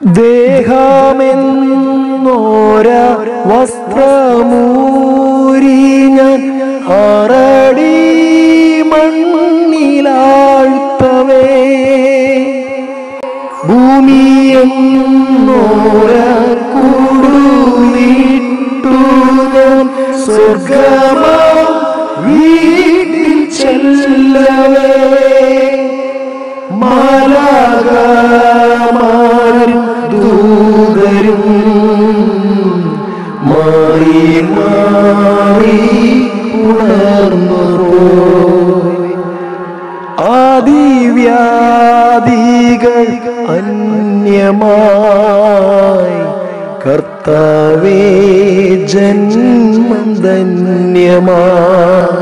ദേഹമെന്നോര വസ്ത്രമൂരി ഞാൻ ആറടി മണ്ണിലാഴ്ത്തവേ ഭൂമിയെന്നോര കൂടുവിട്ടു ഞാൻ സ്വർഗമാം വീട്ടിൽ ചെല്ലവേ മാലാകമാരും ദൂതരും മാറി മാറി ഉണർന്നു ആദിവ്യാദികൾ അന്യമായി കർത്താവേ ജന്മം ധന്യമായി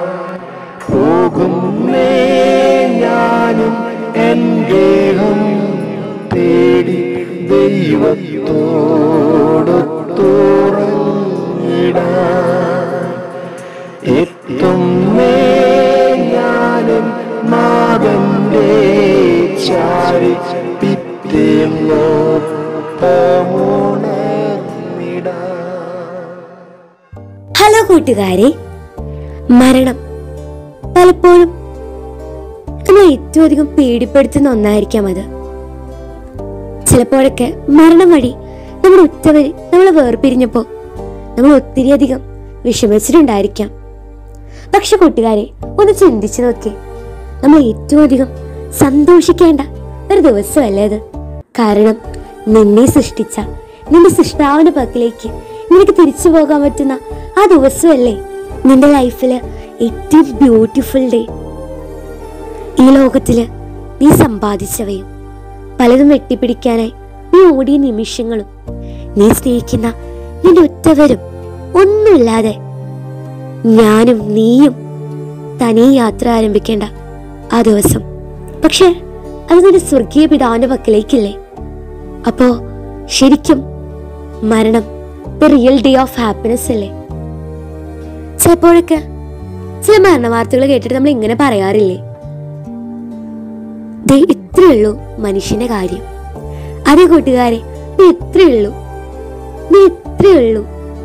പോകുന്നേ ഞാനും എൻ ഗേഹം തേടി ദൈവത്തോടൊത്തുറങ്ങിടാൻ എത്തുന്നേ ഞാനും നാഥന്റെ ചാരി പിറ്റേന്നോപ്പമുണർന്നിടാൻ ഹലോ കൂട്ടുകാരെ മരണം പലപ്പോഴും നമ്മൾ ഏറ്റവും അധികം പേടിപ്പെടുത്തുന്ന ഒന്നായിരിക്കാം അത് ചിലപ്പോഴൊക്കെ മരണം വഴി നമ്മുടെ ഉറ്റവര് നമ്മളെ വേർപിരിഞ്ഞപ്പോ നമ്മൾ ഒത്തിരി അധികം വിഷമിച്ചിട്ടുണ്ടായിരിക്കാം പക്ഷെ കൂട്ടുകാരെ ഒന്ന് ചിന്തിച്ചു നോക്കി നമ്മൾ ഏറ്റവും അധികം സന്തോഷിക്കേണ്ട ഒരു ദിവസമല്ലേ അത് കാരണം നിന്നെ സൃഷ്ടിച്ച നിന്റെ സൃഷ്ടാവിന്റെ പക്കലേക്ക് നിനക്ക് തിരിച്ചു പോകാൻ പറ്റുന്ന ആ ദിവസമല്ലേ നിന്റെ ലൈഫില് ഏറ്റവും ബ്യൂട്ടിഫുൾ ഡേ ഈ ലോകത്തില് നീ സമ്പാദിച്ചവയും പലതും വെട്ടിപ്പിടിക്കാനായി നീ ഓടിയ നിമിഷങ്ങളും നീ സ്നേഹിക്കുന്ന നിന്റെ ഒറ്റവരും ഒന്നുമില്ലാതെ ഞാനും നീയും തനിയെ യാത്ര ആരംഭിക്കേണ്ട ആ ദിവസം പക്ഷേ അത് നിന്റെ സ്വർഗീയ പിതാവിന്റെ പക്കലേക്കില്ലേ അപ്പോ ശരിക്കും മരണം the real day of happiness അല്ലേ ചിലപ്പോഴൊക്കെ ചില മരണ വാർത്തകൾ കേട്ടിട്ട് നമ്മൾ ഇങ്ങനെ പറയാറില്ലേ ദേ ഇത്രയേ ഉള്ളൂ മനുഷ്യന്റെ കാര്യം അതേ കൂട്ടുകാരെ നീ ഇത്രയേ ഉള്ളൂ നീ ഇത്രയേ ഉള്ളൂ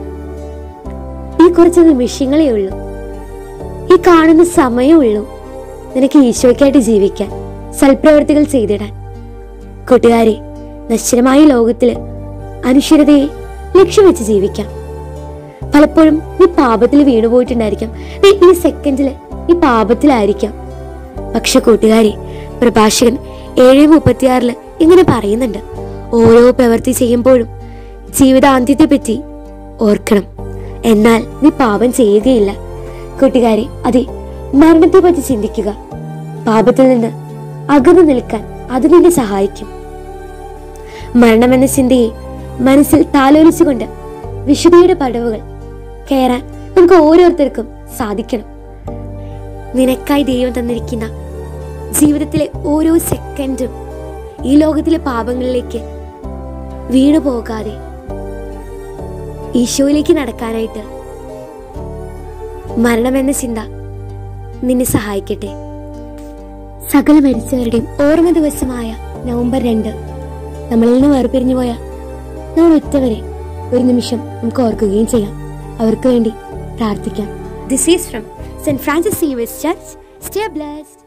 ഈ കുറച്ച് നിമിഷങ്ങളേ ഉള്ളൂ ഈ കാണുന്ന സമയമേ ഉള്ളൂ നിനക്ക് ഈശോയ്ക്കായിട്ട് ജീവിക്കാൻ സൽപ്രവർത്തികൾ ചെയ്തിടാൻ കൂട്ടുകാരെ നശ്വരമായ ലോകത്തില് അനുശ്വരതയെ ലക്ഷ്യം വെച്ച് ജീവിക്കാം പലപ്പോഴും നീ പാപത്തിൽ വീണുപോയിട്ടുണ്ടായിരിക്കാം നീ ഈ സെക്കൻഡില് നീ പാപത്തിലായിരിക്കാം പക്ഷെ കൂട്ടുകാരെ പ്രഭാഷകൻ ഏഴ് മുപ്പത്തിയാറില് ഇങ്ങനെ പറയുന്നുണ്ട് ഓരോ പ്രവൃത്തി ചെയ്യുമ്പോഴും ജീവിതാന്ത്യത്തെ പറ്റി ഓർക്കണം എന്നാൽ നീ പാപം ചെയ്യുകയില്ല കൂട്ടുകാരെ അതെ മരണത്തെ പറ്റി ചിന്തിക്കുക പാപത്തിൽ നിന്ന് അകന്നു നിൽക്കാൻ അത് നിന്നെ സഹായിക്കും മരണമെന്ന ചിന്തയെ മനസ്സിൽ താലോലിച്ചുകൊണ്ട് വിശുദ്ധിയുടെ പടവുകൾ കയറാൻ നമുക്ക് ഓരോരുത്തർക്കും സാധിക്കണം നിനക്കായി ദൈവം തന്നിരിക്കുന്ന ജീവിതത്തിലെ ഓരോ സെക്കൻഡും ഈ ലോകത്തിലെ പാപങ്ങളിലേക്ക് വീണു പോകാതെ ഈശോയിലേക്ക് നടക്കാനായിട്ട് മരണമെന്ന ചിന്ത നിന്നെ സഹായിക്കട്ടെ സകല മരിച്ചവരുടെയും ഓർമ്മ ദിവസമായ നവംബർ രണ്ട് നമ്മളിൽ നിന്ന് വേർപിരിഞ്ഞു പോയ നമ്മൾ ഒറ്റവരെ ഒരു നിമിഷം നമുക്ക് ഓർക്കുകയും ചെയ്യാം അവർക്ക് വേണ്ടി പ്രാർത്ഥിക്കാം this is from saint Francis Xavier's church stay blessed